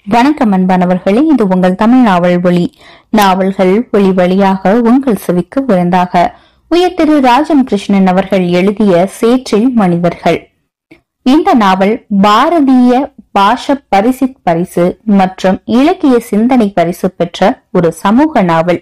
வணக்கம் அன்பானவர்களே இது உங்கள் தமிழ் நாவல் ஒளி நாவல்கள் ஒளி வழியாக உங்கள் செவிக்கு விருந்தாக உயர் திரு ராஜம் கிருஷ்ணன் அவர்கள் எழுதிய சேற்றில் மனிதர்கள் இந்த நாவல் பாரதிய பாஷ பரிசித் பரிசு மற்றும் இலக்கிய சிந்தனை பரிசு பெற்ற ஒரு சமூக நாவல்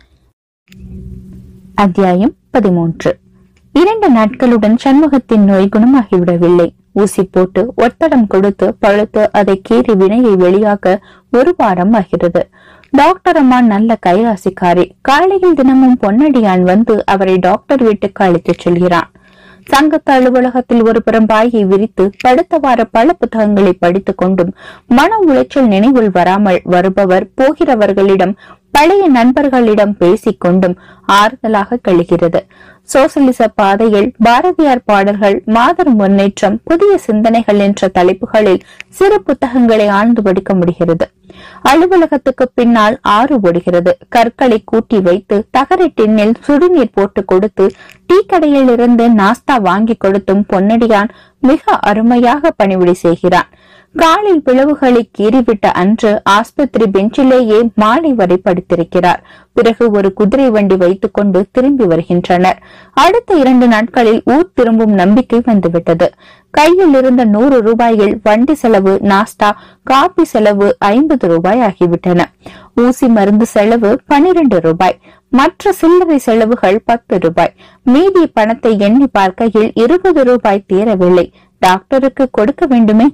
அத்தியாயம் பதிமூன்று இரண்டு நாட்களுடன் சண்முகத்தின் நோய் குணமாகிவிடவில்லை ஊசி போட்டு ஒத்தடம் கொடுத்து பழுத்து அதை கீறி வினையை வெளியாக்க ஒரு வாரம் ஆகிறது டாக்டர் அம்மா நல்ல கைராசிக்காரி காலையில் தினமும் பொன்னடியான் வந்து அவரை டாக்டர் வீட்டுக்கு அழைத்துச் செல்கிறான் சங்கத்து அலுவலகத்தில் ஒரு புறம் பாயை விரித்து படுத்தவாறு பல புத்தகங்களை படித்துக் கொண்டும் மன உளைச்சல் நினைவில் வராமல் வருபவர் போகிறவர்களிடம் பழைய நண்பர்களிடம் பேசிக் கொண்டும் ஆறுதலாக கழிகிறது சோசலிச பாதையில் பாரதியார் பாடல்கள் மாதர் முன்னேற்றம் புதிய சிந்தனைகள் என்ற தலைப்புகளில் சிறு புத்தகங்களை ஆழ்ந்து படிக்க முடிகிறது அலுவலகத்துக்கு பின்னால் ஆறு ஓடுகிறது கற்களை கூட்டி வைத்து தகர டின்னில் சுடுநீர் போட்டு கொடுத்து டீ கடையில் இருந்து நாஸ்தா வாங்கி கொடுத்தும் பொன்னடியான் மிக அருமையாக பணிவிடை செய்கிறான் காலில் பிளவுகளை கீறிவிட்ட அன்று ஆஸ்பத்திரி பெஞ்சிலேயே மாலை வரை படுத்திருக்கிறார் பிறகு ஒரு குதிரை வண்டி வைத்துக் கொண்டு திரும்பி வருகின்றனர் அடுத்த இரண்டு நாட்களில் ஊர் திரும்பும் நம்பிக்கை வந்துவிட்டது கையில் இருந்த நூறு ரூபாயில் வண்டி செலவு நாஸ்டா காபி செலவு ஐம்பது ரூபாய் ஆகிவிட்டன ஊசி மருந்து செலவு பனிரெண்டு ரூபாய் மற்ற சில்லறை செலவுகள் பத்து ரூபாய் மீதி பணத்தை எண்ணி பார்க்கையில் இருபது ரூபாய் தீரவில்லை டாக்டருக்கு கொடுக்க வேண்டுமே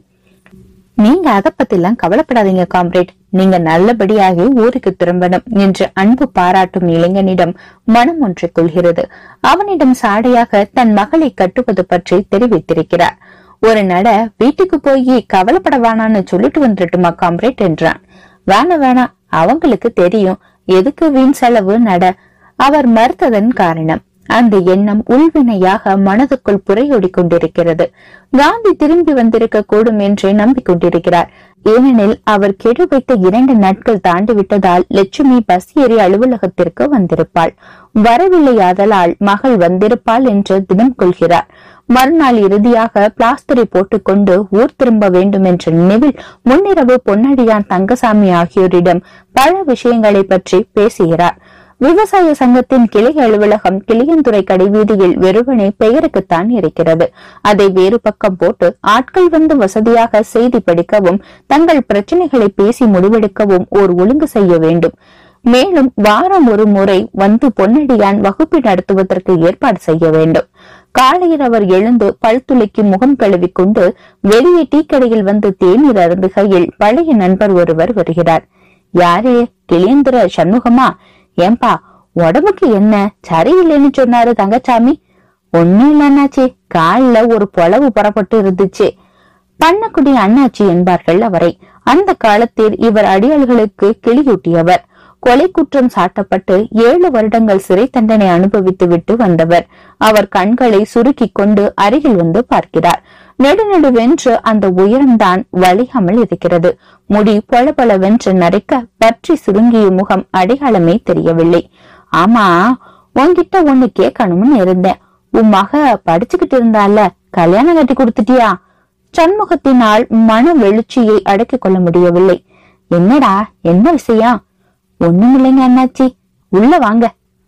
நீங்க அத பத்திலாம் கவலைப்படாதீங்க காம்ரேட் நீங்க நல்லபடியாக ஊருக்கு திரும்பணும் என்று அன்பு பாராட்டும் இளைஞனிடம் மனம் ஒன்று கொள்கிறது அவனிடம் சாடையாக தன் மகளை கட்டுவது பற்றி தெரிவித்திருக்கிறார் ஒரு நட வீட்டுக்கு போய் கவலைப்பட வேணான்னு சொல்லிட்டு வந்துட்டுமா காம்ரேட் என்றான் வேணா வேணாம் அவங்களுக்கு தெரியும் எதுக்கு வீண் செலவு நட அவர் மறுத்ததன் காரணம் அந்த எண்ணம் உள்வினையாக மனதுக்குள் புரையோடி கொண்டிருக்கிறது காந்தி திரும்பி வந்திருக்க கூடும் என்றே நம்பிக்கொண்டிருக்கிறார் ஏனெனில் அவர் கெடு வைத்த இரண்டு நாட்கள் தாண்டி விட்டதால் லட்சுமி பஸ் ஏறி அலுவலகத்திற்கு வந்திருப்பாள் வரவில்லை ஆதலால் மகள் வந்திருப்பாள் என்று தினம் கொள்கிறார் மறுநாள் இறுதியாக பிளாஸ்டரை போட்டுக்கொண்டு ஊர் திரும்ப வேண்டும் என்ற நினைவில் முன்னிரவு பொன்னடியான் தங்கசாமி ஆகியோரிடம் பல விஷயங்களை பற்றி பேசுகிறார் விவசாய சங்கத்தின் கிளை அலுவலகம் கிளியந்துறை கடைவீதியில் வெறுவனே பெயருக்குத்தான் இருக்கிறது அதை வேறு பக்கம் போட்டு ஆட்கள் வந்து வசதியாக செய்தி படிக்கவும் தங்கள் பிரச்சனைகளை பேசி முடிவெடுக்கவும் ஓர் ஒழுங்கு செய்ய வேண்டும் மேலும் வாரம் ஒரு முறை வந்து பொன்னடியான் வகுப்பு நடத்துவதற்கு ஏற்பாடு செய்ய வேண்டும் காலையில் அவர் எழுந்து பல் துளைக்கு முகம் கழுவி கொண்டு வெளியே டீ கடையில் வந்து தேநீர் அருந்துகையில் பழைய நண்பர் ஒருவர் வருகிறார் யாரே கிளியந்திர சண்முகமா ஏன்பா உடம்புக்கு என்ன சரியில்லைன்னு சொன்னாரு தங்கச்சாமி ஒண்ணும் இல்ல அண்ணாச்சி கால்ல ஒரு பொளவு புறப்பட்டு இருந்துச்சு பண்ணக்குடி அண்ணாச்சி என்பார்கள் அவரை அந்த காலத்தில் இவர் அடியாள்களுக்கு கிளியூட்டியவர் கொலை குற்றம் சாட்டப்பட்டு ஏழு வருடங்கள் சிறை தண்டனை அனுபவித்து விட்டு வந்தவர் அவர் கண்களை சுருக்கிக் கொண்டு அருகில் வந்து பார்க்கிறார் நெடுநெடுவென்று அந்த உயரம்தான் வலியாமல் இருக்கிறது முடி பொலபொலவென்று நரைக்க பற்றி சுருங்கிய முகம் அடையாளமே தெரியவில்லை ஆமா உன்கிட்ட ஒண்ணு கேட்கணும்னு இருந்தேன் உன் மக படிச்சுக்கிட்டு இருந்தால கல்யாணம் கட்டி கொடுத்துட்டியா சண்முகத்தினால் மன வெளிச்சியை அடக்கிக் கொள்ள முடியவில்லை என்னடா என்ன விஷயம் ஒண்ணுமில்லைங்க அண்ணாச்சி உள்ள வாங்க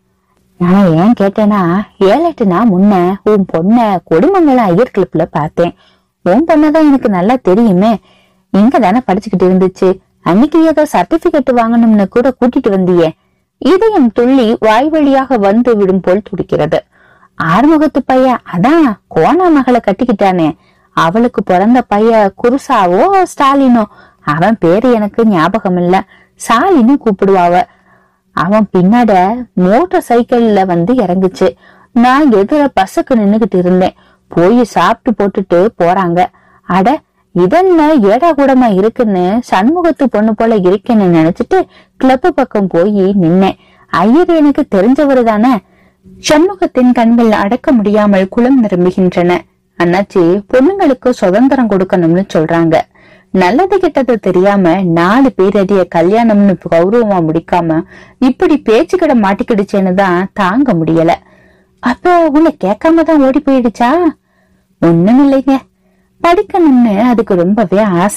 நான் ஏன் கேட்டேன்னா ஏழட்டுனா முன்ன உன் பொண்ண கொடுமங்கலம் ஐயர் கிளிப்ல பார்த்தேன் உன் பொண்ணதான் எனக்கு நல்லா தெரியுமே இங்க தானே படிச்சுக்கிட்டு இருந்துச்சு அன்னைக்கு ஏதோ சர்டிபிகேட் வாங்கணும்னு கூட கூட்டிட்டு வந்தியே இதயம் துள்ளி வாய் வழியாக வந்து விடும் போல் துடிக்கிறது ஆறுமுகத்து பையன் அதான் கோணா மகளை கட்டிக்கிட்டானே அவளுக்கு பிறந்த பைய குருசாவோ ஸ்டாலினோ அவன் பேரு எனக்கு ஞாபகம் இல்ல ஸ்டாலின்னு கூப்பிடுவாவ அவன் பின்னாட மோட்டார் சைக்கிள்ல வந்து இறங்குச்சு நான் எதிர பஸ்ஸுக்கு நின்னுகிட்டு இருந்தேன் போய் சாப்பிட்டு போட்டுட்டு போறாங்க அட இதென்ன ஏடா கூடமா இருக்குன்னு சண்முகத்து பொண்ணு போல இருக்கேன்னு நினைச்சிட்டு கிளப்பு பக்கம் போய் நின்னேன் ஐயர் எனக்கு தெரிஞ்சவரு தானே சண்முகத்தின் கண்கள் அடக்க முடியாமல் குளம் நிரம்புகின்றன அண்ணாச்சி பொண்ணுங்களுக்கு சுதந்திரம் கொடுக்கணும்னு சொல்றாங்க நல்லது கெட்டது தெரியாம நாலு பேரடிய கல்யாணம்னு கௌரவமா முடிக்காம இப்படி பேச்சுக்கடை மாட்டிக்கிடுச்சேன்னு தான் தாங்க முடியல அப்ப உன்னை கேட்காம தான் ஓடி போயிடுச்சா ஒண்ணும் இல்லைங்க படிக்கணும்னு அதுக்கு ரொம்பவே ஆசை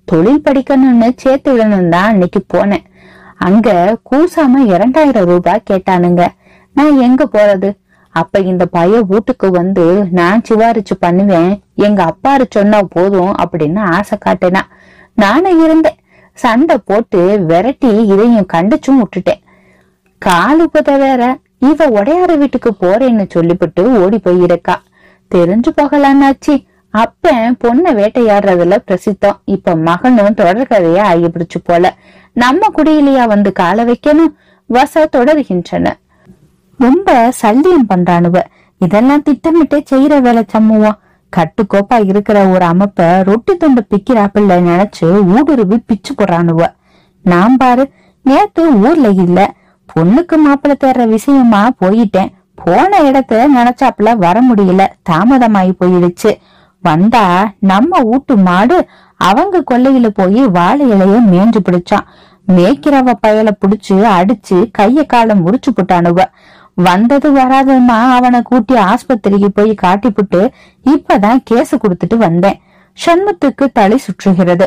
தொழில் படிக்கணும்னு சேர்த்து விடணும் தான் அன்னைக்கு போனேன் அங்க கூசாம இரண்டாயிரம் ரூபாய் கேட்டானுங்க நான் எங்க போறது அப்ப இந்த பைய வீட்டுக்கு வந்து நான் சிவாரிச்சு பண்ணுவேன் எங்க அப்பாரு சொன்னா போதும் அப்படின்னு ஆசை காட்டினா நானும் இருந்தேன் சண்டை போட்டு விரட்டி இதையும் கண்டிச்சும் விட்டுட்டேன் காலு புத வேற இவ உடையார வீட்டுக்கு போறேன்னு சொல்லிவிட்டு ஓடி போயிருக்கா தெரிஞ்சு போகலான்னாச்சு அப்பன் பொண்ணை வேட்டையாடுறதுல பிரசித்தம் இப்ப மகனும் தொடர்கதையா ஆகிப்பிடிச்சு போல நம்ம குடியிலையா வந்து கால வைக்கணும் வச தொடர்கின்றன ரொம்ப சல்லியம் பண்றானுவ இதெல்லாம் திட்டமிட்டே செய்யற வேலை சம்முவோம் கட்டுக்கோப்பா இருக்கிற ஒரு அமைப்ப ரொட்டி துண்டு பிக்கிறாப்பிள்ள நினைச்சு ஊடுருவி பிச்சு போடுறானுவ நான் பாரு நேத்து ஊர்ல இல்ல பொண்ணுக்கு மாப்பிள்ளை தேடுற விஷயமா போயிட்டேன் போன இடத்த நினைச்சாப்புல வர முடியல தாமதமாயி போயிடுச்சு வந்தா நம்ம வீட்டு மாடு அவங்க கொல்லையில போய் வாழை இலைய மேஞ்சு பிடிச்சான் மேய்க்கிறவ பயல புடிச்சு அடிச்சு கைய காலை முறிச்சு போட்டானுவ வந்தது வராதமா அவனை கூட்டி ஆஸ்பத்திரிக்கு போய் காட்டிப்புட்டு இப்பதான் கேஸ் கொடுத்துட்டு வந்தேன் சண்முத்துக்கு தலை சுற்றுகிறது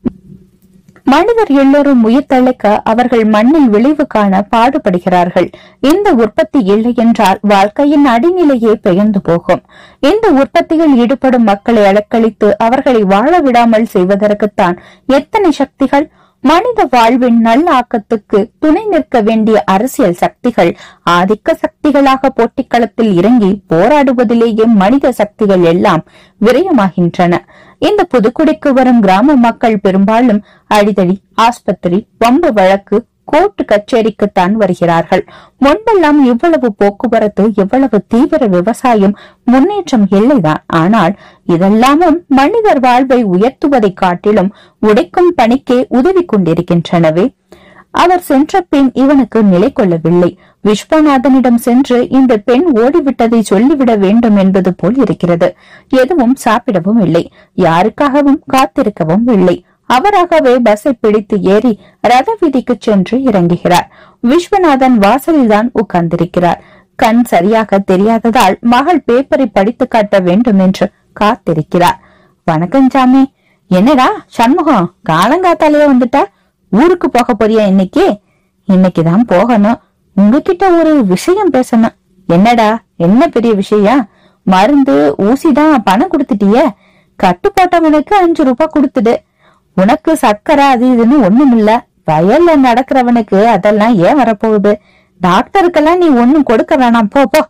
மனிதர் எல்லோரும் உயிர் தழைக்க அவர்கள் மண்ணில் விளைவு காண பாடுபடுகிறார்கள் இந்த உற்பத்தி இல்லை என்றால் வாழ்க்கையின் அடிநிலையே பெயர்ந்து போகும் இந்த உற்பத்தியில் ஈடுபடும் மக்களை அலக்களித்து அவர்களை வாழ விடாமல் செய்வதற்குத்தான் எத்தனை சக்திகள் மனித வாழ்வின் நல்லாக்கத்துக்கு துணை நிற்க வேண்டிய அரசியல் சக்திகள் ஆதிக்க சக்திகளாக போட்டிக்களத்தில் இறங்கி போராடுவதிலேயே மனித சக்திகள் எல்லாம் விரயமாகின்றன இந்த புதுக்குடிக்கு வரும் கிராம மக்கள் பெரும்பாலும் அடிதடி ஆஸ்பத்திரி வம்பு வழக்கு கோர்ட்டு கச்சேரிக்குத்தான் வருகிறார்கள் முன்பெல்லாம் இவ்வளவு போக்குவரத்து இவ்வளவு தீவிர விவசாயம் முன்னேற்றம் இல்லைதான் ஆனால் இதெல்லாமும் மனிதர் வாழ்வை உயர்த்துவதை காட்டிலும் உடைக்கும் பணிக்கே உதவி கொண்டிருக்கின்றனவே அவர் சென்ற பின் இவனுக்கு நிலை கொள்ளவில்லை விஸ்வநாதனிடம் சென்று இந்த பெண் ஓடிவிட்டதை சொல்லிவிட வேண்டும் என்பது போல் இருக்கிறது எதுவும் சாப்பிடவும் இல்லை யாருக்காகவும் காத்திருக்கவும் இல்லை அவராகவே பஸ்ஸை பிடித்து ஏறி ரத வீதிக்கு சென்று இறங்குகிறார் விஸ்வநாதன் வாசலில்தான் உட்கார்ந்திருக்கிறார் கண் சரியாக தெரியாததால் மகள் பேப்பரை படித்து காட்ட வேண்டும் என்று காத்திருக்கிறார் வணக்கம் சாமி என்னடா சண்முகம் காலங்காத்தாலேயே வந்துட்ட ஊருக்கு போக போறியா இன்னைக்கு இன்னைக்குதான் போகணும் உங்ககிட்ட ஒரு விஷயம் பேசணும் என்னடா என்ன பெரிய விஷயம் மருந்து ஊசிதான் பணம் கொடுத்துட்டிய கட்டு போட்டவனுக்கு அஞ்சு ரூபாய் கொடுத்துடு உனக்கு சக்கரை அது இதுன்னு ஒண்ணும் இல்ல வயல்ல நடக்கிறவனுக்கு அதெல்லாம் ஏன் வரப்போகுது டாக்டருக்கெல்லாம் நீ ஒண்ணும் கொடுக்க வேணாம் போ போ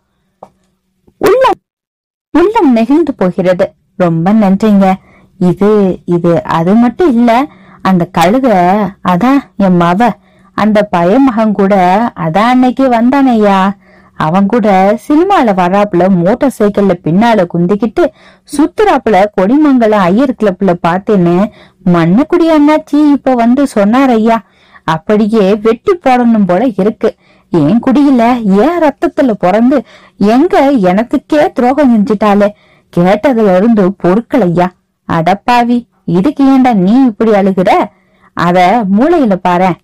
உள்ளம் உள்ளம் நெகிழ்ந்து போகிறது ரொம்ப நன்றிங்க இது இது அது மட்டும் இல்ல அந்த கழுத அதான் என் மவ அந்த பயமகன் கூட அதான் அன்னைக்கு வந்தானையா அவன் கூட சினிமால வராப்புல மோட்டார் சைக்கிள்ல பின்னால குந்திக்கிட்டு சுத்துறாப்புல கொடிமங்கலம் ஐயர் கிளப்ல பார்த்தேன்னு மண்ணக்குடி அண்ணாச்சி இப்ப வந்து சொன்னார் ஐயா அப்படியே வெட்டி போடணும் போல இருக்கு என் குடியில ஏன் ரத்தத்துல பிறந்து எங்க எனத்துக்கே துரோகம் செஞ்சிட்டாலே கேட்டதுல இருந்து பொருட்களையா அடப்பாவி இதுக்கு ஏன்டா நீ இப்படி அழுகுற அத மூளையில பாரேன்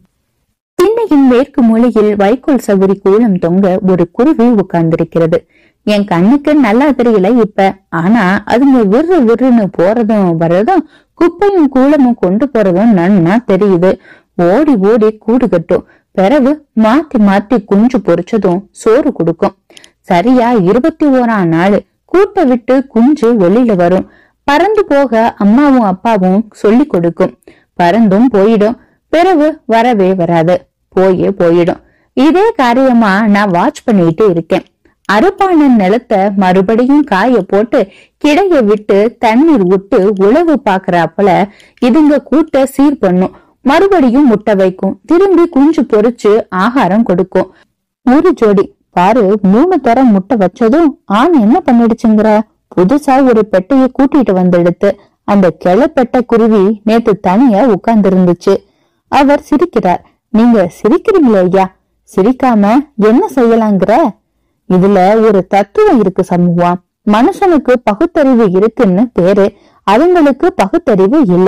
திண்ணையின் மேற்கு மூலையில் வைக்கோல் சவுரி கூலம் தொங்க ஒரு குருவி உட்கார்ந்திருக்கிறது என் கண்ணுக்கு நல்லா தெரியல இப்ப ஆனா அதுங்க விறு விறுன்னு போறதும் வர்றதும் குப்பையும் கூலமும் கொண்டு போறதும் நன்னா தெரியுது ஓடி ஓடி கூடு கட்டும் பிறகு மாத்தி மாத்தி குஞ்சு பொரிச்சதும் சோறு கொடுக்கும் சரியா இருபத்தி ஓராம் நாள் கூட்டை விட்டு குஞ்சு வெளியில வரும் பறந்து போக அம்மாவும் அப்பாவும் சொல்லி கொடுக்கும் பறந்தும் போயிடும் பிறகு வரவே வராது போயே போயிடும் இதே காரியமா நான் வாட்ச் பண்ணிட்டு இருக்கேன் அறுப்பானன் நிலத்தை மறுபடியும் காய போட்டு கிடைய விட்டு தண்ணீர் விட்டு உழவு பாக்குறாப்புல இதுங்க கூட்ட சீர் பண்ணும் மறுபடியும் முட்டை வைக்கும் திரும்பி குஞ்சு பொரிச்சு ஆகாரம் கொடுக்கும் ஒரு ஜோடி பாரு மூணு தரம் முட்டை வச்சதும் ஆண் என்ன பண்ணிடுச்சுங்கிற புதுசா ஒரு பெட்டைய கூட்டிட்டு வந்தெடுத்து அந்த கிளப்பெட்ட குருவி நேத்து தனியா உட்கார்ந்து இருந்துச்சு அவர் சிரிக்கிறார் நீங்க சிரிக்கிறீங்களே ஐயா சிரிக்காம என்ன செய்யலாங்கிற இதுல ஒரு தத்துவம் இருக்கு சமூகம் மனுஷனுக்கு பகுத்தறிவு இருக்குன்னு பேரு அதுங்களுக்கு பகுத்தறிவு இல்ல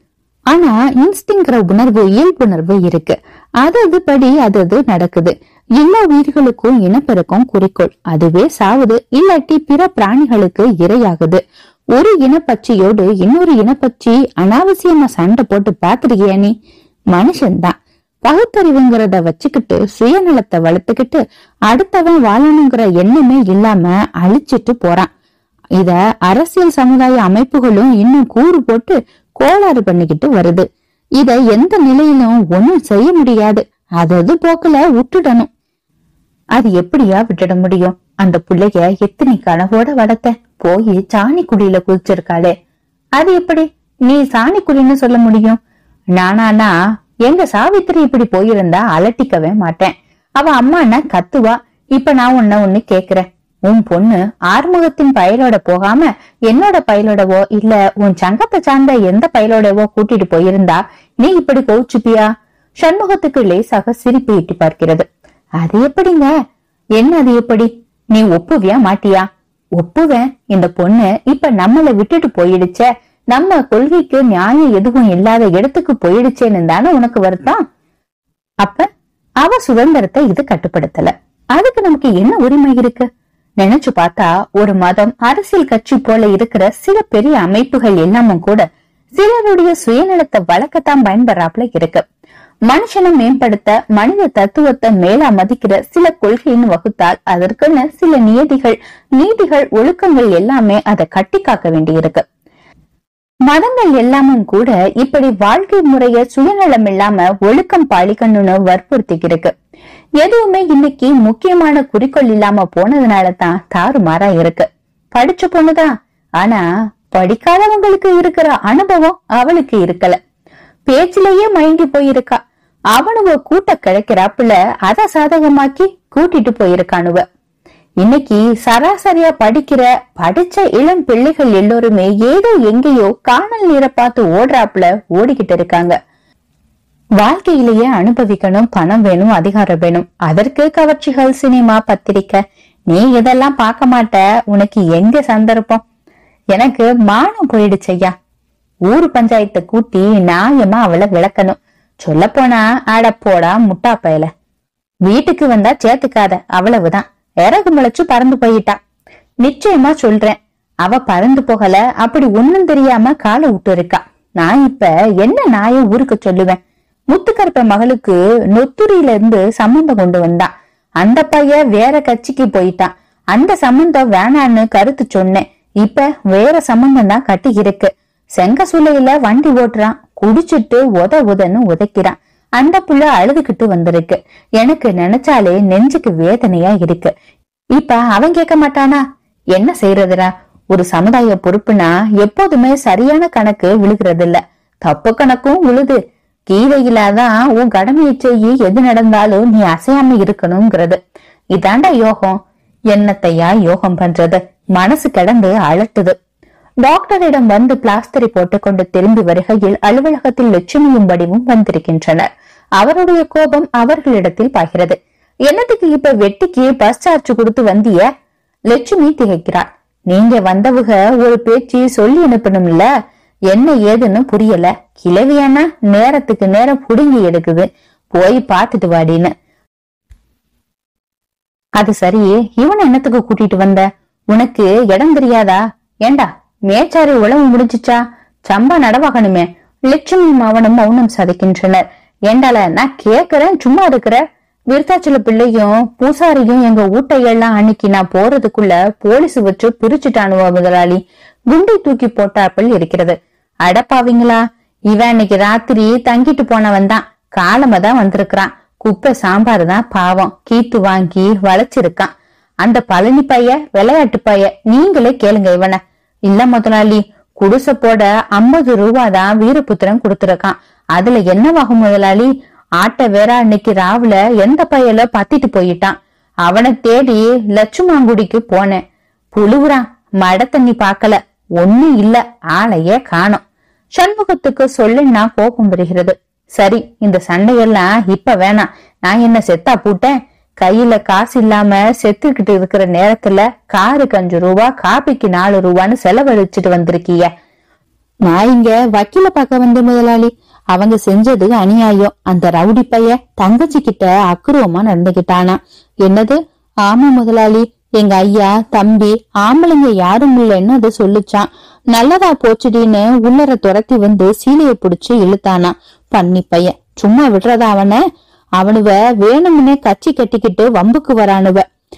ஆனா இன்ஸ்டிங்கிற உணர்வு இயல்புணர்வு இருக்கு அது அது படி அது அது நடக்குது எல்லா உயிர்களுக்கும் இனப்பெருக்கம் குறிக்கோள் அதுவே சாவுது இல்லாட்டி பிற பிராணிகளுக்கு இரையாகுது ஒரு இனப்பச்சியோடு இன்னொரு இனப்பச்சி அனாவசியமா சண்டை போட்டு பாத்திருக்கியா நீ மனுஷன்தான் பகுத்தறிவுங்கிறத வச்சுக்கிட்டு சுயநலத்தை வளர்த்துக்கிட்டு அடுத்தவன் வாழணுங்கிற எண்ணமே இல்லாம அழிச்சிட்டு போறான் இத அரசியல் சமுதாய அமைப்புகளும் இன்னும் கூறு போட்டு கோளாறு பண்ணிக்கிட்டு வருது இத எந்த நிலையிலும் ஒண்ணும் செய்ய முடியாது அதது போக்குல விட்டுடணும் அது எப்படியா விட்டுட முடியும் அந்த புள்ளைய எத்தனை கனவோட வளர்த்த போய் சாணி குழியில குதிச்சிருக்காளே அது எப்படி நீ சாணி குழின்னு சொல்ல முடியும் நானானா எங்க சாவித்திரி இப்படி போயிருந்தா அலட்டிக்கவே மாட்டேன் அவ அம்மானா கத்துவா இப்ப நான் உன்ன ஒண்ணு கேக்குறேன் உன் பொண்ணு ஆறுமுகத்தின் பயலோட போகாம என்னோட பயலோடவோ இல்ல உன் சங்கத்தை சார்ந்த எந்த பயலோடவோ கூட்டிட்டு போயிருந்தா நீ இப்படி கோச்சுப்பியா சண்முகத்துக்கு லேசாக சிரிப்பு ஈட்டி பார்க்கிறது அது எப்படிங்க என்ன அது எப்படி நீ ஒப்புவியா மாட்டியா ஒப்புவேன் இந்த பொண்ணு இப்ப நம்மள விட்டுட்டு போயிடுச்சே நம்ம கொள்கைக்கு நியாயம் எதுவும் இல்லாத இடத்துக்கு போயிடுச்சேன்னு தானே உனக்கு வருத்தம் அப்ப அவ சுதந்திரத்தை இது கட்டுப்படுத்தல அதுக்கு நமக்கு என்ன உரிமை இருக்கு நினைச்சு பார்த்தா ஒரு மதம் அரசியல் கட்சி போல இருக்கிற சில பெரிய அமைப்புகள் எல்லாமும் கூட சிலருடைய சுயநலத்தை வளர்க்கத்தான் பயன்படுறாப்புல இருக்கு மனுஷனை மேம்படுத்த மனித தத்துவத்தை மேலா மதிக்கிற சில கொள்கைன்னு வகுத்தால் அதற்குன்னு சில நியதிகள் நீதிகள் ஒழுக்கங்கள் எல்லாமே அதை கட்டி காக்க வேண்டியிருக்கு மதங்கள் எல்லாமும் கூட இப்படி வாழ்க்கை முறைய சுயநலம் இல்லாம ஒழுக்கம் பாலிக்கணும்னு வற்புறுத்திக்கிருக்கு எதுவுமே இன்னைக்கு முக்கியமான குறிக்கோள் இல்லாம போனதுனால தான் தாறுமாறா இருக்கு படிச்ச பொண்ணுதான் ஆனா படிக்காதவங்களுக்கு இருக்கிற அனுபவம் அவளுக்கு இருக்கல பேச்சிலேயே மயங்கி போயிருக்கா அவனுவ கூட்ட கிடைக்கிறாப்புல அத சாதகமாக்கி கூட்டிட்டு போயிருக்கானுவ இன்னைக்கு சராசரியா படிக்கிற படிச்ச இளம் பிள்ளைகள் எல்லோருமே ஏதோ எங்கேயோ காணல் நீரை பார்த்து ஓடுறாப்புல ஓடிக்கிட்டு இருக்காங்க வாழ்க்கையிலேயே அனுபவிக்கணும் பணம் வேணும் அதிகாரம் வேணும் அதற்கு கவர்ச்சிகள் சினிமா பத்திரிக்கை நீ இதெல்லாம் பார்க்க மாட்ட உனக்கு எங்க சந்தர்ப்பம் எனக்கு மானம் போயிடுச்சையா ஊர் பஞ்சாயத்தை கூட்டி நியாயமா அவளை விளக்கணும் சொல்ல போனா அட போடா முட்டா பயல வீட்டுக்கு வந்தா சேர்த்துக்காத அவ்வளவுதான் இறகு முளைச்சு பறந்து போயிட்டா நிச்சயமா சொல்றேன் அவ பறந்து போகல அப்படி ஒண்ணும் தெரியாம காலை விட்டு இருக்கா நான் இப்ப என்ன நாய ஊருக்கு சொல்லுவேன் முத்துக்கருப்ப மகளுக்கு நொத்துரியில இருந்து சம்மந்தம் கொண்டு வந்தான் அந்த பையன் வேற கட்சிக்கு போயிட்டான் அந்த சம்மந்தம் வேணான்னு கருத்து சொன்னேன் இப்ப வேற சம்மந்தம் தான் கட்டி இருக்கு செங்க சூளையில வண்டி ஓட்டுறான் குடிச்சிட்டு உத உதன்னு உதைக்கிறான் அந்த புள்ள அழுதுகிட்டு வந்திருக்கு எனக்கு நினைச்சாலே நெஞ்சுக்கு வேதனையா இருக்கு இப்ப அவன் கேட்க மாட்டானா என்ன செய்யறதுடா ஒரு சமுதாய பொறுப்புனா எப்போதுமே சரியான கணக்கு விழுகிறது இல்ல தப்பு கணக்கும் விழுது கீதையிலாதான் உன் கடமையை செய்யி எது நடந்தாலும் நீ அசையாம இருக்கணுங்கிறது இதாண்டா யோகம் என்னத்தையா யோகம் பண்றது மனசு கிடந்து அழட்டுது டாக்டரிடம் வந்து பிளாஸ்டரை போட்டுக்கொண்டு திரும்பி வருகையில் அலுவலகத்தில் லட்சுமியும் வடிவும் வந்திருக்கின்றனர் அவருடைய கோபம் அவர்களிடத்தில் பாய்கிறது என்னத்துக்கு இப்ப வெட்டிக்கு பஸ் சார்ஜ் கொடுத்து வந்திய லட்சுமி திகைக்கிறாள் நீங்க வந்தவுக ஒரு பேச்சு சொல்லி அனுப்பணும்ல என்ன ஏதுன்னு புரியல கிளவியானா நேரத்துக்கு நேரம் புடுங்கி எடுக்குது போய் பாத்துட்டு வாடின்னு அது சரி இவனை என்னத்துக்கு கூட்டிட்டு வந்த உனக்கு இடம் தெரியாதா ஏண்டா மேச்சாரி உழவு முடிஞ்சிச்சா சம்பா நடவாகணுமே லட்சுமியும் அவனும் மௌனம் சதைக்கின்றனர் ஏண்டால நான் கேக்குறேன் சும்மா இருக்கிற விருத்தாச்சல பிள்ளையும் பூசாரியும் எங்க ஊட்டையெல்லாம் அன்னைக்கு நான் போறதுக்குள்ள போலீஸ் வச்சு பிரிச்சுட்டானுவா முதலாளி குண்டை தூக்கி போட்டாப்பிள் இருக்கிறது அடப்பாவீங்களா இவன் அன்னைக்கு ராத்திரி தங்கிட்டு போனவன் தான் காலமா தான் வந்திருக்கிறான் குப்பை சாம்பார் தான் பாவம் கீத்து வாங்கி வளைச்சிருக்கான் அந்த பழனி பைய விளையாட்டு பைய நீங்களே கேளுங்க இவனை இல்ல முதலாளி குடிசை போட ஐம்பது ரூபா தான் வீரபுத்திரன் கொடுத்திருக்கான் அதுல என்னவாகும் முதலாளி ஆட்டை வேற அன்னைக்கு ராவுல எந்த பையல பத்திட்டு போயிட்டான் அவனை தேடி லட்சுமாங்குடிக்கு போனேன் புழுவுறான் மட தண்ணி பார்க்கல ஒண்ணும் இல்ல ஆளையே காணோம் சண்முகத்துக்கு சொல்லுன்னா கோபம் வருகிறது சரி இந்த சண்டையெல்லாம் இப்ப வேணாம் நான் என்ன செத்தா பூட்டேன் கையில காசு இல்லாம செத்துக்கிட்டு இருக்கிற நேரத்துல காருக்கு அஞ்சு ரூபா காபிக்கு நாலு ரூபான்னு செலவழிச்சிட்டு வந்திருக்கீங்க நான் இங்க வக்கீல பார்க்க வந்த முதலாளி அவங்க செஞ்சது அநியாயம் அந்த ரவுடி பைய தங்கச்சி கிட்ட அக்குருவமா நடந்துகிட்டானா என்னது ஆமா முதலாளி எங்க ஐயா தம்பி ஆம்பளைங்க யாரும் இல்லைன்னு அது சொல்லுச்சான் நல்லதா போச்சுடின்னு உள்ளர துரத்தி வந்து சீலைய புடிச்சு இழுத்தானா பன்னி பையன் சும்மா விடுறதா அவன அவனுவ வேணும்னே கச்சி கட்டிக்கிட்டு வம்புக்கு வரானுவ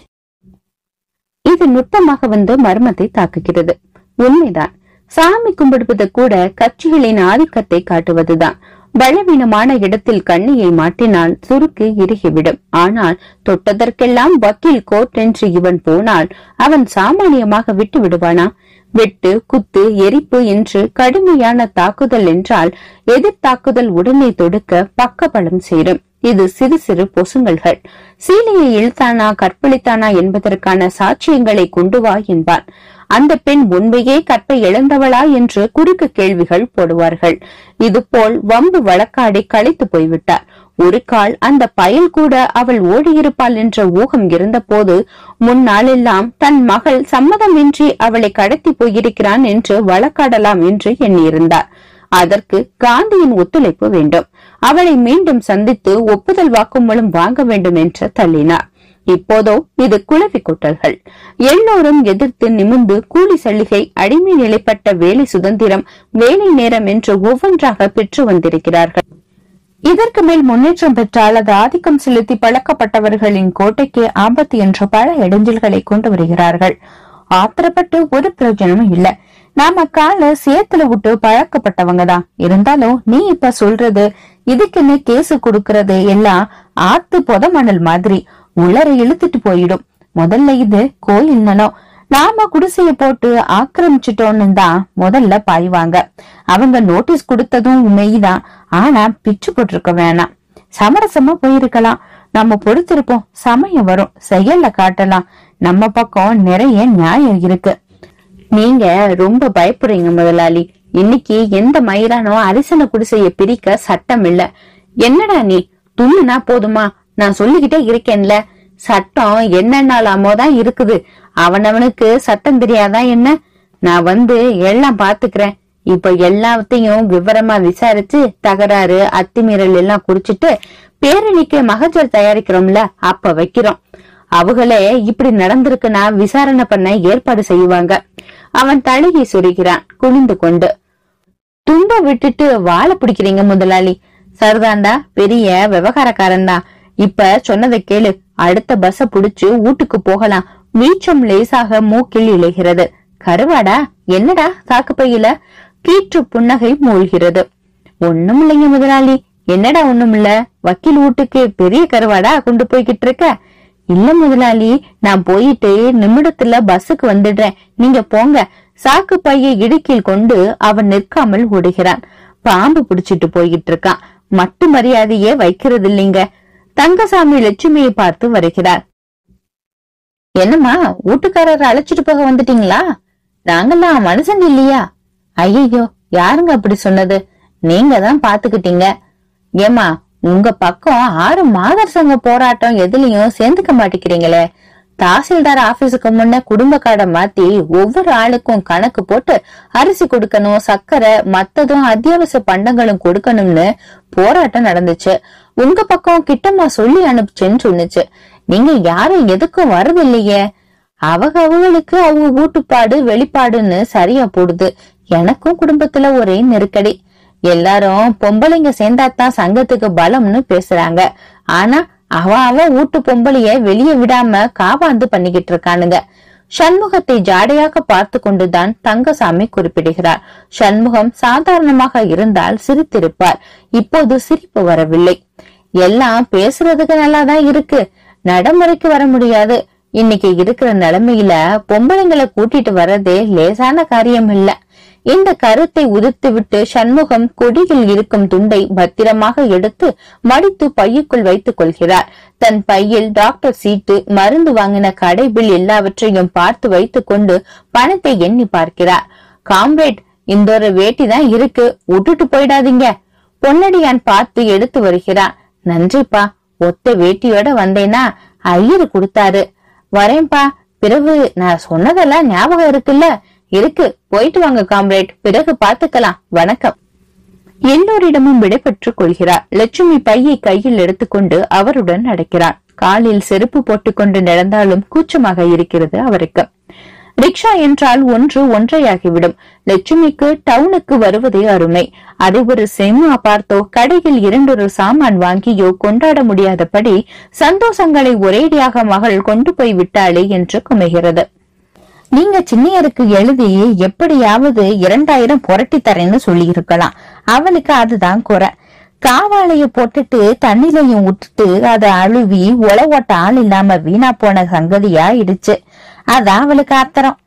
இது நுட்பமாக வந்து மர்மத்தை தாக்குகிறது உண்மைதான் சாமி கும்பிடுவது கூட கட்சிகளின் ஆதிக்கத்தை காட்டுவதுதான் பலவீனமான இடத்தில் கண்ணியை மாட்டினால் சுருக்கு இறுகிவிடும் ஆனால் தொட்டதற்கெல்லாம் வக்கீல் கோர்ட் என்று இவன் போனால் அவன் சாமானியமாக விட்டு விடுவானா வெட்டு குத்து எரிப்பு என்று கடுமையான தாக்குதல் என்றால் எதிர் தாக்குதல் உடனே தொடுக்க பக்கபலம் சேரும் இது சிறு சிறு பொசுங்கல்கள் சீலையை இழுத்தானா கற்பழித்தானா என்பதற்கான சாட்சியங்களை கொண்டு வா என்பான் அந்த பெண் உண்மையே கற்பை இழந்தவளா என்று குறுக்கு கேள்விகள் போடுவார்கள் இதுபோல் வம்பு வழக்காடி களைத்து போய்விட்டார் ஒரு கால் அந்த பயல் கூட அவள் ஓடியிருப்பாள் என்ற ஊகம் இருந்தபோது முன்னாளெல்லாம் தன் மகள் சம்மதமின்றி அவளை கடத்தி போயிருக்கிறான் என்று வழக்காடலாம் என்று எண்ணியிருந்தார் அதற்கு காந்தியின் ஒத்துழைப்பு வேண்டும் அவளை மீண்டும் சந்தித்து ஒப்புதல் வாக்குமூலம் வாங்க வேண்டும் என்று தள்ளினார் இப்போதோ இது குளவி கொட்டல்கள் எல்லோரும் எதிர்த்து நிமிர்ந்து கூலி சலுகை அடிமை நிலைப்பட்ட வேலை சுதந்திரம் வேலை நேரம் என்று ஒவ்வொன்றாக பெற்று வந்திருக்கிறார்கள் இதற்கு மேல் முன்னேற்றம் பெற்றால் அது ஆதிக்கம் செலுத்தி பழக்கப்பட்டவர்களின் கோட்டைக்கு ஆபத்து என்ற பல இடைஞ்சல்களை கொண்டு வருகிறார்கள் ஆத்திரப்பட்டு ஒரு பிரயோஜனமும் இல்ல நாம கால சேத்துல விட்டு பழக்கப்பட்டவங்க தான் இருந்தாலும் நீ இப்ப சொல்றது இதுக்குன்னு கேசு கொடுக்கறது எல்லாம் ஆத்து பொத மணல் மாதிரி உள்ளர இழுத்துட்டு போயிடும் முதல்ல இது கோயில் நிலம் நாம குடிசைய போட்டு ஆக்கிரமிச்சிட்டோம்னு தான் முதல்ல பாய்வாங்க அவங்க நோட்டீஸ் கொடுத்ததும் மெய்தான் ஆனா பிச்சு போட்டிருக்க வேணாம் சமரசமா போயிருக்கலாம் நம்ம பொறுத்திருப்போம் சமயம் வரும் செயல்ல காட்டலாம் நம்ம பக்கம் நிறைய நியாயம் இருக்கு நீங்க ரொம்ப பயப்படுறீங்க முதலாளி இன்னைக்கு எந்த மயிரானோ அரிசன குடிசைய பிரிக்க சட்டம் இல்ல என்னடா நீ துண்ணுனா போதுமா நான் சொல்லிக்கிட்டே இருக்கேன்ல சட்டம் என்னென்னாலாமோ தான் இருக்குது அவனவனுக்கு சட்டம் தெரியாதா என்ன நான் வந்து எல்லாம் பாத்துக்கிறேன் இப்ப எல்லாத்தையும் விவரமா விசாரிச்சு தகராறு அத்துமீறல் எல்லாம் குறிச்சிட்டு பேரணிக்கு மகஜர் தயாரிக்கிறோம்ல அப்ப வைக்கிறோம் அவங்களே இப்படி நடந்திருக்குன்னா விசாரணை பண்ண ஏற்பாடு செய்வாங்க அவன் தலையை சொருகிறான் குனிந்து கொண்டு தும்ப விட்டுட்டு வாழை பிடிக்கிறீங்க முதலாளி சரிதான்டா பெரிய விவகாரக்காரன் தான் இப்ப சொன்னதை கேளு அடுத்த பஸ்ஸ புடிச்சு வீட்டுக்கு போகலாம் வீச்சம் லேசாக மூக்கில் இழைகிறது கருவாடா என்னடா சாக்கு பையில கீற்று புன்னகை மூழ்கிறது ஒண்ணும் இல்லைங்க முதலாளி என்னடா ஒண்ணும் இல்ல வக்கீல் வீட்டுக்கு பெரிய கருவாடா கொண்டு போய்கிட்டு இருக்க இல்ல முதலாளி நான் போயிட்டு நிமிடத்துல பஸ்ஸுக்கு வந்துடுறேன் நீங்க போங்க சாக்கு பையை இடுக்கில் கொண்டு அவன் நிற்காமல் ஓடுகிறான் பாம்பு பிடிச்சிட்டு போய்கிட்டு இருக்கான் மட்டு மரியாதையே வைக்கிறது இல்லைங்க தங்கசாமி லட்சுமியை பார்த்து வருகிறார் என்னம்மா வீட்டுக்காரர் அழைச்சிட்டு போக வந்துட்டீங்களா நாங்கெல்லாம் மனுஷன் இல்லையா ஐயோ யாருங்க அப்படி சொன்னது நீங்க தான் பாத்துக்கிட்டீங்க ஏமா உங்க பக்கம் ஆறு மாதர் சங்க போராட்டம் எதுலயும் சேர்ந்துக்க மாட்டேங்கிறீங்களே தாசில்தார் ஆபீஸுக்கு முன்ன குடும்ப கார்டை மாத்தி ஒவ்வொரு ஆளுக்கும் கணக்கு போட்டு அரிசி கொடுக்கணும் சர்க்கரை மத்ததும் அத்தியாவசிய பண்டங்களும் கொடுக்கணும்னு போராட்டம் நடந்துச்சு உங்க பக்கம் கிட்டம்மா சொல்லி அனுப்பிச்சேன்னு சொன்னுச்சு நீங்க யாரும் எதுக்கும் வரதில்லையே அவங்க அவங்களுக்கு அவங்க வீட்டுப்பாடு வெளிப்பாடுன்னு சரியா போடுது எனக்கும் குடும்பத்துல ஒரே நெருக்கடி எல்லாரும் பொம்பளைங்க சேர்ந்தாத்தான் சங்கத்துக்கு பலம்னு பேசுறாங்க ஆனா அவ அவ வீட்டு பொம்பளைய வெளியே விடாம காவாந்து பண்ணிக்கிட்டு இருக்கானுங்க சண்முகத்தை ஜாடையாக பார்த்து கொண்டுதான் தங்கசாமி குறிப்பிடுகிறார் சண்முகம் சாதாரணமாக இருந்தால் சிரித்திருப்பார் இப்போது சிரிப்பு வரவில்லை எல்லாம் பேசுறதுக்கு நல்லாதான் இருக்கு நடைமுறைக்கு வர முடியாது இன்னைக்கு இருக்கிற நிலைமையில பொம்பளைங்களை கூட்டிட்டு வர்றதே லேசான காரியம் இல்ல இந்த கருத்தை உதிர்த்து விட்டு சண்முகம் கொடியில் இருக்கும் துண்டை பத்திரமாக எடுத்து மடித்து பையுக்குள் வைத்துக் கொள்கிறார் தன் பையில் டாக்டர் சீட்டு மருந்து வாங்கின கடை பில் எல்லாவற்றையும் பார்த்து வைத்துக் கொண்டு பணத்தை எண்ணி பார்க்கிறார் காம்ரேட் இந்த ஒரு வேட்டி தான் இருக்கு விட்டுட்டு போயிடாதீங்க பொன்னடியான் பார்த்து எடுத்து வருகிறான் நன்றிப்பா ஒத்த வேட்டியோட வந்தேனா ஐயரு கொடுத்தாரு வரேன்பா பிறகு நான் சொன்னதெல்லாம் ஞாபகம் இருக்குல்ல இருக்கு போயிட்டு வாங்க காம்ரேட் பிறகு பாத்துக்கலாம் வணக்கம் எல்லோரிடமும் விடைபெற்றுக் கொள்கிறார் லட்சுமி பையை கையில் எடுத்துக்கொண்டு அவருடன் நடக்கிறார் காலில் செருப்பு போட்டுக்கொண்டு நடந்தாலும் கூச்சமாக இருக்கிறது அவருக்கு ரிக்ஷா என்றால் ஒன்று ஒன்றையாகிவிடும் லட்சுமிக்கு டவுனுக்கு வருவதே அருமை அதை ஒரு சினிமா பார்த்தோ கடையில் இரண்டொரு சாமான் வாங்கியோ கொண்டாட முடியாதபடி சந்தோஷங்களை ஒரேடியாக மகள் கொண்டு போய் விட்டாளே என்று குமைகிறது நீங்க சின்னையருக்கு எழுதி எப்படியாவது இரண்டாயிரம் புரட்டி தரேன்னு சொல்லி இருக்கலாம் அவளுக்கு அதுதான் குறை காவாலைய போட்டுட்டு தண்ணிலையும் விட்டுட்டு அதை அழுவி ஒல ஓட்ட ஆள் இல்லாம வீணா போன சங்கதியா ஆயிடுச்சு அதான் அவளுக்கு ஆத்திரம்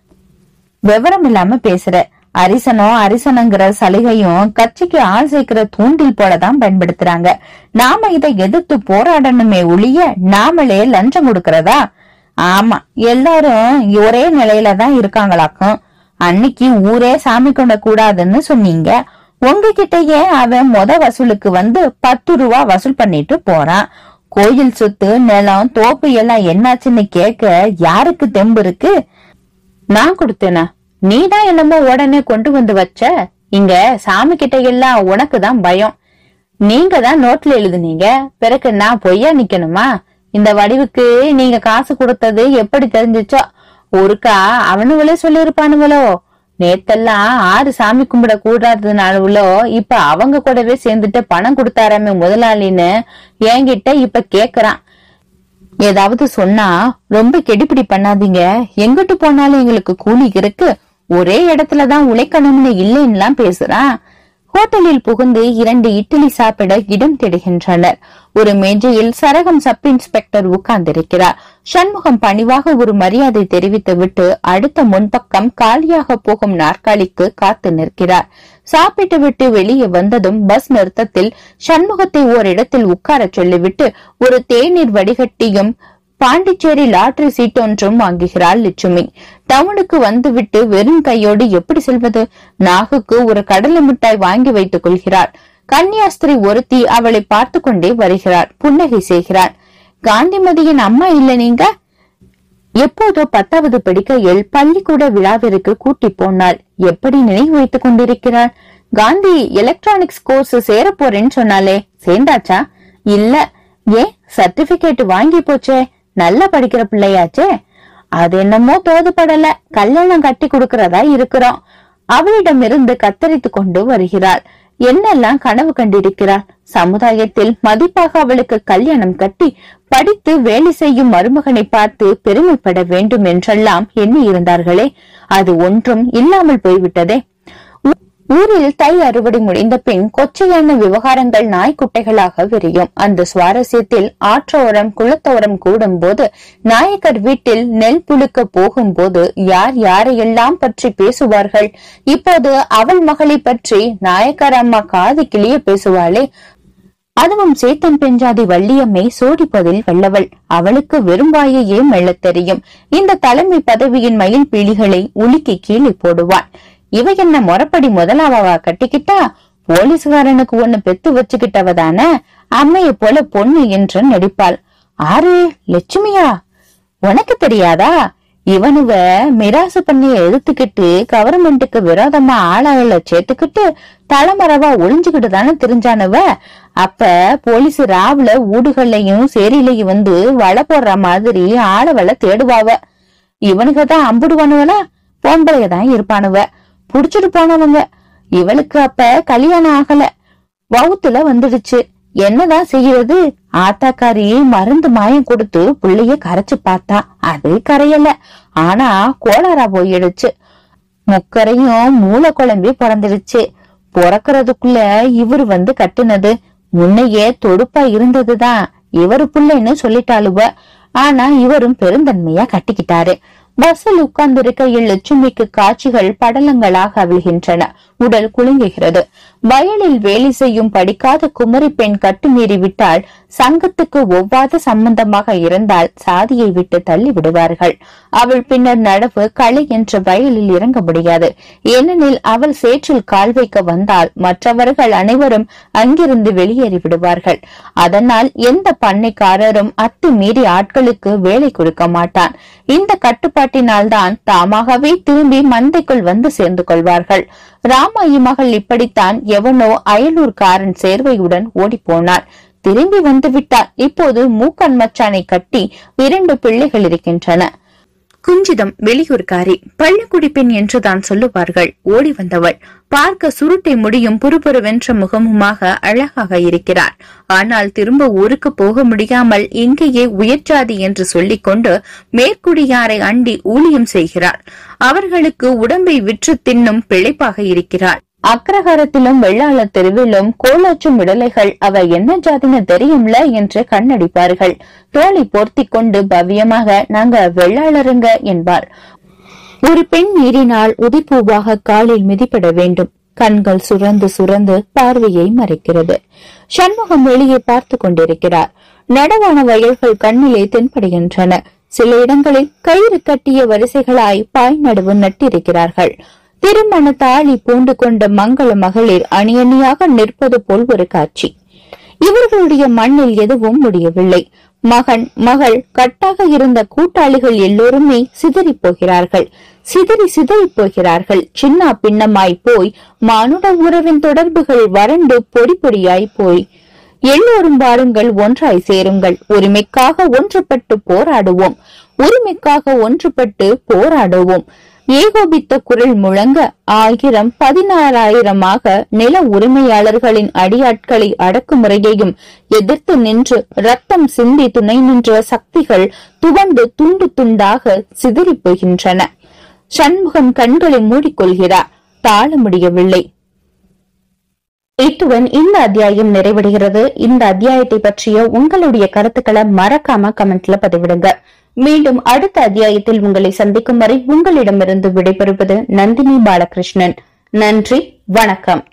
விவரம் இல்லாம பேசுற அரிசனம் அரிசனங்கிற சலுகையும் கட்சிக்கு ஆள் சேர்க்கிற தூண்டில் போலதான் பயன்படுத்துறாங்க நாம இதை எதிர்த்து போராடணுமே ஒழிய நாமளே லஞ்சம் கொடுக்கறதா ஆமா எல்லாரும் ஒரே நிலையில தான் இருக்காங்களாக்கும் அன்னைக்கு ஊரே சாமி கொண்ட கூடாதுன்னு சொன்னீங்க உங்ககிட்டயே அவன் மொத வசூலுக்கு வந்து பத்து ரூபா வசூல் பண்ணிட்டு போறான் கோயில் சொத்து நிலம் தோப்பு எல்லாம் என்னாச்சுன்னு கேட்க யாருக்கு தெம்பு இருக்கு நான் கொடுத்தேனா நீ தான் என்னமோ உடனே கொண்டு வந்து வச்ச இங்க சாமி கிட்ட எல்லாம் உனக்கு தான் பயம் நீங்க தான் நோட்ல எழுதுனீங்க பிறகு நான் பொய்யா நிக்கணுமா இந்த வடிவுக்கு நீங்க காசு கொடுத்தது எப்படி தெரிஞ்சுச்சோ ஒருக்கா அவனுங்களே சொல்லியிருப்பானுங்களோ நேத்தெல்லாம் ஆறு சாமி கும்பிட கூடாதுனாலோ இப்ப அவங்க கூடவே சேர்ந்துட்டு பணம் கொடுத்தாராமே முதலாளின்னு என்கிட்ட இப்ப கேக்குறான் ஏதாவது சொன்னா ரொம்ப கெடிபிடி பண்ணாதீங்க எங்கிட்டு போனாலும் எங்களுக்கு கூலி இருக்கு ஒரே இடத்துலதான் உழைக்கணும்னு இல்லைன்னுலாம் பேசுறான் ஹோட்டலில் புகுந்து இரண்டு இட்லி சாப்பிட இடம் தேடுகின்றனர் ஒரு மேஜையில் சரகம் சப் இன்ஸ்பெக்டர் உட்கார்ந்திருக்கிறார் சண்முகம் பணிவாக ஒரு மரியாதை தெரிவித்துவிட்டு அடுத்த முன்பக்கம் காலியாக போகும் நாற்காலிக்கு காத்து நிற்கிறார் சாப்பிட்டு விட்டு வெளியே வந்ததும் பஸ் நிறுத்தத்தில் சண்முகத்தை ஓரிடத்தில் உட்காரச் சொல்லிவிட்டு ஒரு தேநீர் வடிகட்டியும் பாண்டிச்சேரி லாட்டரி சீட் ஒன்றும் வாங்குகிறாள் லட்சுமி டவுனுக்கு வந்துவிட்டு வெறும் கையோடு எப்படி செல்வது நாகுக்கு ஒரு கடலை மிட்டாய் வாங்கி வைத்துக் கொள்கிறாள் கன்னியாஸ்திரி ஒருத்தி அவளை பார்த்து கொண்டே வருகிறாள் புன்னகை செய்கிறாள் காந்திமதியின் அம்மா இல்ல நீங்க எப்போதோ பத்தாவது படிக்கையில் பள்ளிக்கூட விழாவிற்கு கூட்டி போனாள் எப்படி நினைவு வைத்துக் கொண்டிருக்கிறாள் காந்தி எலக்ட்ரானிக்ஸ் கோர்ஸ் சேர போறேன்னு சொன்னாலே சேர்ந்தாச்சா இல்ல ஏன் சர்டிபிகேட் வாங்கி போச்சே நல்லா படிக்கிற பிள்ளையாச்சே அது என்னமோ தோதுபடல கல்யாணம் கட்டி கொடுக்கறதா இருக்கிறோம் அவளிடமிருந்து கத்தரித்து கொண்டு வருகிறாள் என்னெல்லாம் கனவு கண்டிருக்கிறாள் சமுதாயத்தில் மதிப்பாக அவளுக்கு கல்யாணம் கட்டி படித்து வேலை செய்யும் மருமகனை பார்த்து பெருமைப்பட வேண்டும் என்றெல்லாம் எண்ணி இருந்தார்களே அது ஒன்றும் இல்லாமல் போய்விட்டதே ஊ- ஊரில் தை அறுவடை முடிந்த பின் கொச்சையான விவகாரங்கள் நாய்க்குட்டைகளாக விரியும் அந்த சுவாரஸ்யத்தில் ஆற்றோரம் குளத்தோரம் கூடும் போது நாயக்கர் வீட்டில் நெல் புழுக்க போகும்போது யார் யாரையெல்லாம் பற்றி பேசுவார்கள் இப்போது அவள் மகளை பற்றி நாயக்கர் அம்மா காது கிளிய பேசுவாளே அதுவும் சேத்தன் பெஞ்சாதி வள்ளியம்மை சோடிப்பதில் வல்லவள் அவளுக்கு வெறும் வாயையே மெல்லத் தெரியும் இந்த தலைமை பதவியின் மயில் பீலிகளை உலுக்கி கீழே போடுவாள் இவ என்ன முறப்படி முதலாவா கட்டிக்கிட்டா போலீஸ்காரனுக்கு ஒண்ணு பெத்து வச்சுக்கிட்டவ தானே அம்மைய போல பொண்ணு என்று நடிப்பாள் ஆறு லட்சுமியா உனக்கு தெரியாதா இவனுவ மிராசு பண்ணிய எதிர்த்துக்கிட்டு கவர்மெண்ட்டுக்கு விரோதமா ஆளாள சேர்த்துக்கிட்டு தலைமறைவா ஒளிஞ்சுக்கிட்டு தானே தெரிஞ்சானுவ அப்ப போலீஸ் ராவுல ஊடுகள்லையும் சேரிலையும் வந்து வலை போடுற மாதிரி ஆளவள தேடுவாவ இவனுக்கு தான் அம்புடுவானுவல பொம்பளைய தான் இருப்பானுவ புடிச்சிட்டு போனவங்க இவளுக்கு அப்ப கல்யாணம் ஆகல வவுத்துல வந்துடுச்சு என்னதான் செய்யறது ஆத்தாக்காரி மருந்து மாயம் கொடுத்து புள்ளைய கரைச்சு பார்த்தா அது கரையல ஆனா கோளாரா போயிடுச்சு முக்கரையும் மூளை குழம்பி பிறந்துடுச்சு பிறக்கறதுக்குள்ள இவர் வந்து கட்டுனது முன்னையே தொடுப்பா இருந்ததுதான் இவரு புள்ளைன்னு சொல்லிட்டாளுவ ஆனா இவரும் பெருந்தன்மையா கட்டிக்கிட்டாரு பஸ்ஸில் உட்கார்ந்திருக்கையில் லட்சுமிக்கு காட்சிகள் படலங்களாக அவிழ்கின்றன உடல் குலுங்குகிறது வயலில் வேலை செய்யும் படிக்காத குமரி பெண் கட்டுமீறி விட்டால் சங்கத்துக்கு ஒவ்வாத சம்பந்தமாக இருந்தால் சாதியை விட்டு தள்ளி விடுவார்கள் அவள் பின்னர் நடவு களை என்ற வயலில் இறங்க முடியாது ஏனெனில் அவள் சேற்றில் கால் வைக்க வந்தால் மற்றவர்கள் அனைவரும் அங்கிருந்து வெளியேறி விடுவார்கள் அதனால் எந்த பண்ணைக்காரரும் அத்துமீறி ஆட்களுக்கு வேலை கொடுக்க மாட்டான் இந்த கட்டுப்பாட்டினால்தான் தாமாகவே திரும்பி மந்தைக்குள் வந்து சேர்ந்து கொள்வார்கள் ராமாயி மகள் இப்படித்தான் எவனோ அயலூர்காரன் சேர்வையுடன் ஓடிப்போனாள் திரும்பி வந்து விட்டார் இப்போது மூக்கன் மச்சானை கட்டி இரண்டு பிள்ளைகள் இருக்கின்றன குஞ்சிதம் வெளியூர்காரி பள்ளிக்குடி பெண் என்றுதான் சொல்லுவார்கள் ஓடி வந்தவள் பார்க்க சுருட்டை முடியும் புறுபுறுவென்ற முகமுமாக அழகாக இருக்கிறார் ஆனால் திரும்ப ஊருக்கு போக முடியாமல் இங்கேயே உயர்ஜாதி என்று சொல்லிக்கொண்டு மேற்குடியாரை அண்டி ஊழியம் செய்கிறார் அவர்களுக்கு உடம்பை விற்று தின்னும் பிழைப்பாக இருக்கிறார் அக்ரஹாரத்திலும் வெள்ளாளர் தெருவிலும் கோலாச்சும் விடலைகள் அவ என்ன ஜாதின்னு தெரியும்ல என்று கண்ணடிப்பார்கள் தோலை போர்த்தி கொண்டு பவ்யமாக நாங்க வெள்ளாளருங்க என்பார் ஒரு பெண் மீறினால் உதிப்பூவாக காலில் மிதிப்பட வேண்டும் கண்கள் சுரந்து சுரந்து பார்வையை மறைக்கிறது சண்முகம் வெளியே பார்த்து கொண்டிருக்கிறார் நடவான வயல்கள் கண்ணிலே தென்படுகின்றன சில இடங்களில் கயிறு கட்டிய வரிசைகளாய் பாய் நடுவு நட்டிருக்கிறார்கள் திருமண தாலி பூண்டு கொண்ட மங்கள மகளிர் அணியணியாக நிற்பது போல் ஒரு காட்சி இவர்களுடைய மண்ணில் எதுவும் முடியவில்லை மகன் மகள் கட்டாக இருந்த கூட்டாளிகள் எல்லோருமே சிதறி போகிறார்கள் சிதறி சிதறி போகிறார்கள் சின்ன பின்னமாய் போய் மானுட உறவின் தொடர்புகள் வறண்டு பொடி பொடியாய் போய் எல்லோரும் வாருங்கள் ஒன்றாய் சேருங்கள் உரிமைக்காக ஒன்றுபட்டு போராடுவோம் உரிமைக்காக ஒன்றுபட்டு போராடுவோம் ஏகோபித்த குரல் முழங்க ஆயிரம் பதினாறாயிரமாக நில உரிமையாளர்களின் அடியாட்களை அடக்குமுறையையும் எதிர்த்து நின்று ரத்தம் சிந்தி துணை நின்ற சக்திகள் துவண்டு துண்டு துண்டாக சிதறிப் போகின்றன சண்முகன் கண்களை மூடிக்கொள்கிறார் தாழ முடியவில்லை இத்துடன் இந்த அத்தியாயம் நிறைவடைகிறது இந்த அத்தியாயத்தை பற்றிய உங்களுடைய கருத்துக்களை மறக்காம கமெண்ட்ல பதிவிடுங்க மீண்டும் அடுத்த அத்தியாயத்தில் உங்களை சந்திக்கும் வரை உங்களிடமிருந்து விடைபெறுவது நந்தினி பாலகிருஷ்ணன் நன்றி வணக்கம்